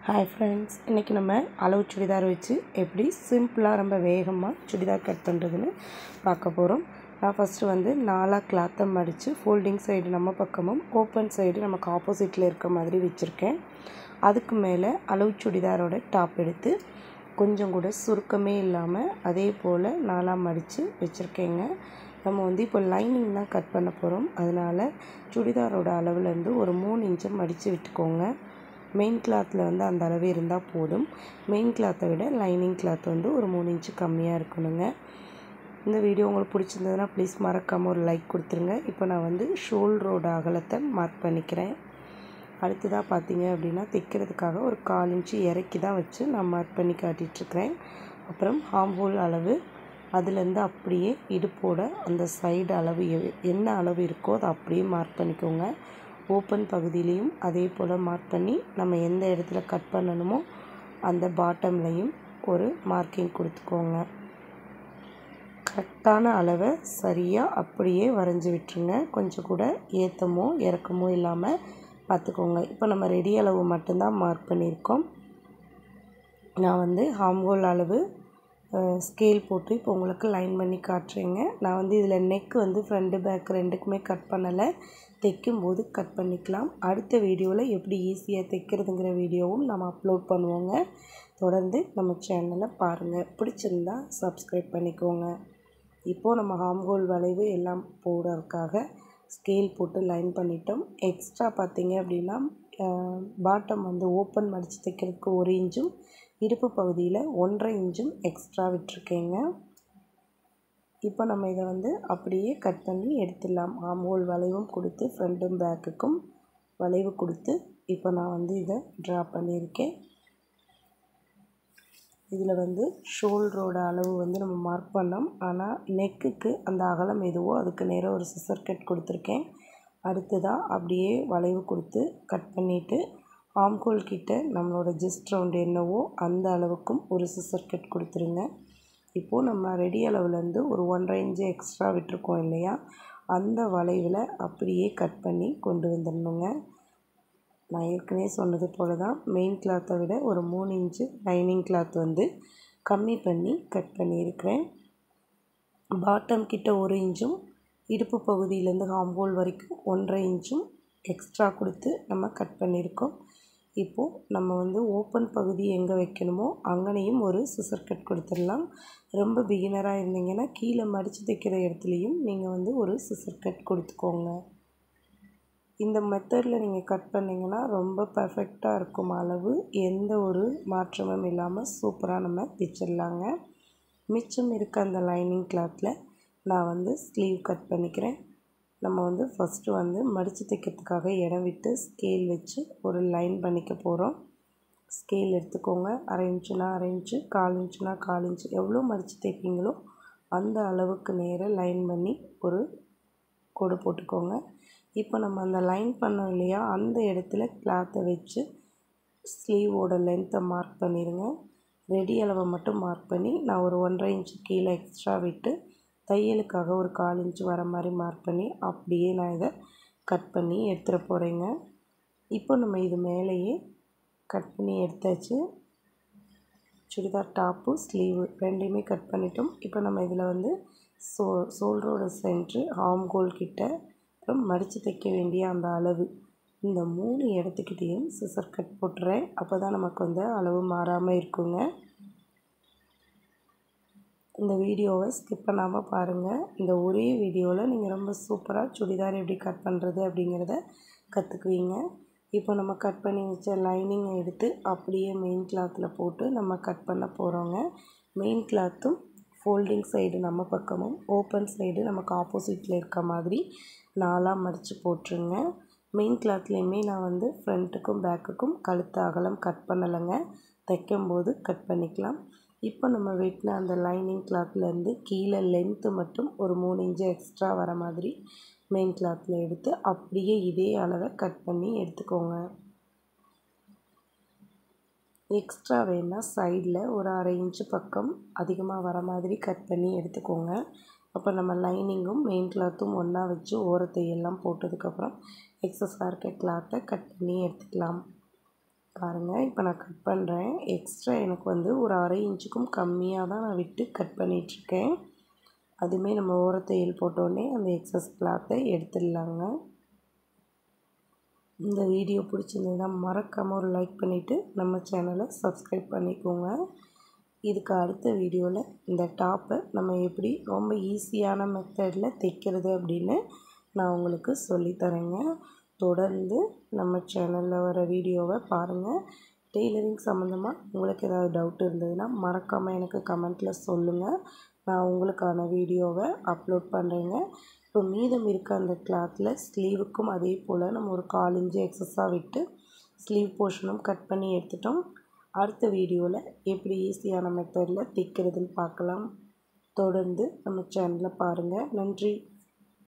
hi friends இன்றைக்கி நம்ம அளவு சுடிதார் வச்சு எப்படி சிம்பிளாக ரொம்ப வேகமாக சுடிதார் கட் பண்ணுறதுன்னு பார்க்க போகிறோம் நான் ஃபஸ்ட்டு வந்து நாலாக கிளாத்தை மடித்து ஃபோல்டிங் சைடு நம்ம பக்கமும் ஓப்பன் சைடு நமக்கு ஆப்போசிட்டில் இருக்க மாதிரி வச்சுருக்கேன் அதுக்கு மேலே அளவு சுடிதாரோட டாப் எடுத்து கொஞ்சம் கூட சுருக்கமே இல்லாமல் அதே போல் நாலாக மடித்து வச்சுருக்கேங்க நம்ம வந்து இப்போ லைனிங் தான் கட் பண்ண போகிறோம் அதனால் சுடிதாரோட அளவுலேருந்து ஒரு மூணு இன்ச்சை மடித்து விட்டுக்கோங்க மெயின் கிளாத்தில் வந்து அந்த அளவு இருந்தால் போதும் மெயின் கிளாத்தை விட லைனிங் கிளாத் வந்து ஒரு மூணு இன்ச்சு கம்மியாக இருக்கணுங்க இந்த வீடியோ உங்களுக்கு பிடிச்சிருந்ததுன்னா ப்ளீஸ் மறக்காமல் ஒரு லைக் கொடுத்துருங்க இப்போ நான் வந்து ஷோல்டரோட அகலத்தை மார்க் பண்ணிக்கிறேன் அடுத்ததாக பார்த்தீங்க அப்படின்னா தைக்கிறதுக்காக ஒரு கால் இன்ச்சு இறக்கி தான் வச்சு நான் மார்க் பண்ணி காட்டிகிட்ருக்கிறேன் அப்புறம் ஹார்ம்ஹோல் அளவு அதுலேருந்து அப்படியே இடுப்போட அந்த சைடு அளவு எ- என்ன அளவு இருக்கோ அதை அப்படியே மார்க் பண்ணிக்கோங்க ஓப்பன் பகுதியிலையும் அதே போல் மார்க் பண்ணி நம்ம எந்த இடத்துல கட் பண்ணணுமோ அந்த பாட்டம்லையும் ஒரு மார்க்கிங் கொடுத்துக்கோங்க கரெக்டான அளவை சரியாக அப்படியே வரைஞ்சி விட்டுருங்க கொஞ்சம் கூட ஏற்றமோ இறக்கமோ இல்லாமல் பார்த்துக்கோங்க இப்போ நம்ம ரெடி அளவு மட்டும்தான் மார்க் பண்ணியிருக்கோம் நான் வந்து ஹாம்ஹோல் அளவு ஸ்கேல் போட்டு இப்போ உங்களுக்கு லைன் பண்ணி காட்டுறேங்க நான் வந்து இதில் நெக் வந்து ஃப்ரண்ட்டு பேக் ரெண்டுக்குமே கட் பண்ணலை தைக்கும்போது கட் பண்ணிக்கலாம் அடுத்த வீடியோவில் எப்படி ஈஸியாக தைக்கிறதுங்கிற வீடியோவும் நம்ம அப்லோட் பண்ணுவோங்க தொடர்ந்து நம்ம சேனலை பாருங்கள் பிடிச்சிருந்தா சப்ஸ்கிரைப் பண்ணிக்கோங்க இப்போது நம்ம ஹாம்ஹோல் வளைவு எல்லாம் போடுறதுக்காக ஸ்கேல் போட்டு லைன் பண்ணிட்டோம் எக்ஸ்ட்ரா பார்த்தீங்க அப்படின்னா பாட்டம் வந்து ஓப்பன் மடித்து தைக்கிறதுக்கு ஒரு இன்ச்சும் இடுப்பு பகுதியில் ஒன்றரை இன்ச்சும் எக்ஸ்ட்ரா விட்டுருக்கேங்க இப்போ நம்ம இதை வந்து அப்படியே கட் பண்ணி எடுத்துடலாம் ஆம்ஹோல் வளைவும் கொடுத்து ஃப்ரண்ட்டும் பேக்குக்கும் வளைவு கொடுத்து இப்போ நான் வந்து இதை ட்ரா பண்ணியிருக்கேன் இதில் வந்து ஷோல்டரோட அளவு வந்து நம்ம மார்க் பண்ணோம் ஆனால் நெக்குக்கு அந்த அகலம் எதுவோ அதுக்கு நேராக ஒரு சிசர் கட் கொடுத்துருக்கேன் அடுத்ததாக அப்படியே வளைவு கொடுத்து கட் பண்ணிவிட்டு ஆம்கோல் கிட்ட நம்மளோட ஜஸ்ட் ரவுண்ட் என்னவோ அந்த அளவுக்கும் ஒரு சிசர் கட் கொடுத்துருங்க இப்போது நம்ம ரெடி அளவுலேருந்து ஒரு ஒன்றரை இன்ச்சு எக்ஸ்ட்ரா விட்டுருக்கோம் இல்லையா அந்த வளைவில் அப்படியே கட் பண்ணி கொண்டு வந்துடணுங்க நான் ஏற்கனவே சொன்னது போல தான் மெயின் கிளாத்தை விட ஒரு மூணு இன்ச்சு லைனிங் கிளாத் வந்து கம்மி பண்ணி கட் பண்ணியிருக்கிறேன் பாட்டம் கிட்ட ஒரு இன்ச்சும் இடுப்பு பகுதியிலேருந்து ஹாம்போல் வரைக்கும் ஒன்றரை இன்ச்சும் எக்ஸ்ட்ரா கொடுத்து நம்ம கட் பண்ணியிருக்கோம் இப்போது நம்ம வந்து ஓப்பன் பகுதி எங்கே வைக்கணுமோ அங்கனையும் ஒரு சிசர் கட் கொடுத்துடலாம் ரொம்ப பிகினராக இருந்தீங்கன்னா கீழே மடித்து தைக்கிற இடத்துலையும் நீங்கள் வந்து ஒரு சிசர் கட் கொடுத்துக்கோங்க இந்த மெத்தடில் நீங்கள் கட் பண்ணிங்கன்னா ரொம்ப பர்ஃபெக்டாக இருக்கும் அளவு எந்த ஒரு மாற்றமும் இல்லாமல் சூப்பராக நம்ம தைச்சிடலாங்க மிச்சம் இருக்க அந்த லைனிங் கிளாத்தில் நான் வந்து ஸ்லீவ் கட் பண்ணிக்கிறேன் நம்ம வந்து ஃபஸ்ட்டு வந்து மடித்து தைக்கிறதுக்காக இடம் விட்டு ஸ்கேல் வச்சு ஒரு லைன் பண்ணிக்க போகிறோம் ஸ்கேல் எடுத்துக்கோங்க அரை இன்ச்சுனா அரை இன்ச்சு கால் இன்ச்சுனா கால் இன்ச்சு எவ்வளோ மடித்து தைப்பீங்களோ அந்த அளவுக்கு நேராக லைன் பண்ணி ஒரு கோடு போட்டுக்கோங்க இப்போ நம்ம அந்த லைன் பண்ணோம் இல்லையா அந்த இடத்துல கிளாத்தை வச்சு ஸ்லீவோட லென்த்தை மார்க் பண்ணிடுங்க ரெடி அளவை மட்டும் மார்க் பண்ணி நான் ஒரு ஒன்றரை இன்ச்சு கீழே எக்ஸ்ட்ரா விட்டு தையலுக்காக ஒரு கால் இன்ச்சு வர மாதிரி மார்க் பண்ணி அப்படியே நான் இதை கட் பண்ணி எடுத்துகிட்டு போகிறேங்க இப்போ நம்ம இது மேலேயே கட் பண்ணி எடுத்தாச்சு சுடிதார் டாப்பு ஸ்லீவு ரெண்டையுமே கட் பண்ணிட்டோம் இப்போ நம்ம இதில் வந்து சோ ஷோல்டரோட சென்ட்ரு ஆம் கோல் கிட்ட அப்புறம் மடித்து தைக்க வேண்டிய அந்த அளவு இந்த மூணு இடத்துக்கிட்டேயும் சிசர் கட் போட்டுறேன் அப்போ தான் நமக்கு வந்து அளவு மாறாமல் இருக்குங்க இந்த வீடியோவை ஸ்கிப் பண்ணாமல் பாருங்கள் இந்த ஒரே வீடியோவில் நீங்கள் ரொம்ப சூப்பராக சுடிதார் எப்படி கட் பண்ணுறது அப்படிங்கிறத கற்றுக்குவீங்க இப்போ நம்ம கட் பண்ணி வச்ச லைனிங்கை எடுத்து அப்படியே மெயின் கிளாத்தில் போட்டு நம்ம கட் பண்ண போகிறோங்க மெயின் கிளாத்தும் ஃபோல்டிங் சைடு நம்ம பக்கமும் ஓப்பன் சைடு நமக்கு ஆப்போசிட்டில் இருக்க மாதிரி நாலாக மடித்து போட்டுருங்க மெயின் கிளாத்லேயுமே நான் வந்து ஃப்ரண்ட்டுக்கும் பேக்குக்கும் கழுத்து அகலம் கட் பண்ணலைங்க தைக்கும்போது கட் பண்ணிக்கலாம் இப்போ நம்ம வெட்டின அந்த லைனிங் கிளாத்லேருந்து கீழே லென்த்து மட்டும் ஒரு மூணு இன்ச்சு எக்ஸ்ட்ரா வர மாதிரி மெயின் கிளாத்தில் எடுத்து அப்படியே இதே அளவை கட் பண்ணி எடுத்துக்கோங்க எக்ஸ்ட்ரா வேணால் சைடில் ஒரு அரை இன்ச்சு பக்கம் அதிகமாக வர மாதிரி கட் பண்ணி எடுத்துக்கோங்க அப்போ நம்ம லைனிங்கும் மெயின் கிளாத்தும் ஒன்றா வச்சு ஓரத்தை எல்லாம் போட்டதுக்கப்புறம் எக்ஸஸாக இருக்க கிளாத்தை கட் பண்ணி எடுத்துக்கலாம் பாருங்கள் இப்போ நான் கட் பண்ணுறேன் எக்ஸ்ட்ரா எனக்கு வந்து ஒரு அரை இன்ச்சுக்கும் கம்மியாக தான் நான் விட்டு கட் பண்ணிகிட்ருக்கேன் அதுவுமே நம்ம ஓரத்தையில் போட்டோடனே அந்த எக்ஸஸ் கிளாத்தை எடுத்துடலாங்க இந்த வீடியோ பிடிச்சிருந்ததுன்னா மறக்காமல் ஒரு லைக் பண்ணிவிட்டு நம்ம சேனலை சப்ஸ்கிரைப் பண்ணிக்கோங்க இதுக்கு அடுத்த வீடியோவில் இந்த டாப்பை நம்ம எப்படி ரொம்ப ஈஸியான மெத்தடில் தைக்கிறது அப்படின்னு நான் உங்களுக்கு சொல்லித்தரேங்க தொடர்ந்து நம்ம சேனலில் வர வீடியோவை பாருங்கள் டெய்லரிங் சம்மந்தமாக உங்களுக்கு ஏதாவது டவுட் இருந்ததுன்னா மறக்காமல் எனக்கு கமெண்ட்டில் சொல்லுங்கள் நான் உங்களுக்கான வீடியோவை அப்லோட் பண்ணுறேங்க இப்போ மீதம் இருக்க அந்த கிளாத்தில் ஸ்லீவுக்கும் அதே போல் நம்ம ஒரு கால் இன்ச்சு எக்ஸஸாக விட்டு ஸ்லீவ் போர்ஷனும் கட் பண்ணி எடுத்துட்டோம் அடுத்த வீடியோவில் எப்படி ஈஸியான மெத்தடில் தைக்கிறதுன்னு பார்க்கலாம் தொடர்ந்து நம்ம சேனலை பாருங்கள் நன்றி